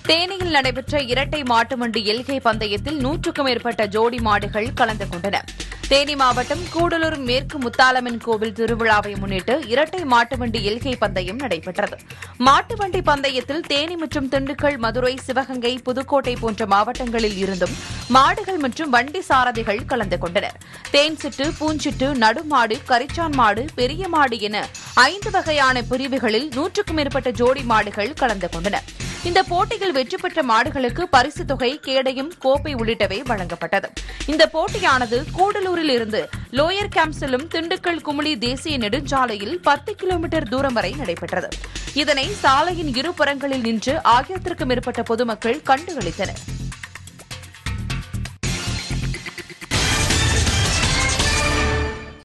தேனியில் நடைபெற்ற இரட்டை மாட்டு வண்டி எல்கை பந்தயத்தில் நூற்றுக்கும் மேற்பட்ட ஜோடி மாடுகள் கலந்து கொண்டன தேனி மாவட்டம் கூடலூர் மேற்கு முத்தாலம்மன் கோவில் திருவிழாவை முன்னிட்டு இரட்டை மாட்டு வண்டி எல்கை பந்தயம் நடைபெற்றது மாட்டு வண்டி பந்தயத்தில் தேனி மற்றும் திண்டுக்கல் மதுரை சிவகங்கை புதுக்கோட்டை போன்ற மாவட்டங்களில் இருந்தும் மாடுகள் மற்றும் வண்டி சாரதிகள் கலந்து கொண்டனர் தேன் சிட்டு பூஞ்சிட்டு நடுமாடு கரிச்சான் மாடு பெரிய மாடு என ஐந்து வகையான பிரிவுகளில் நூற்றுக்கும் மேற்பட்ட ஜோடி மாடுகள் கலந்து கொண்டன இந்த போட்டியில் வெற்றி பெற்ற மாடுகளுக்கு பரிசு தொகை கேடயம் கோப்பை உள்ளிட்டவை வழங்கப்பட்டது இந்த போட்டியானது கூடலூரில் இருந்து லோயர் கேம்ப் செல்லும் திண்டுக்கல் குமுளி தேசிய நெடுஞ்சாலையில் பத்து கிலோமீட்டர் தூரம் வரை நடைபெற்றது இதனை சாலையின் இருபுறங்களில் நின்று ஆயிரத்திற்கும் மேற்பட்ட பொதுமக்கள் கண்டுகளித்தனர்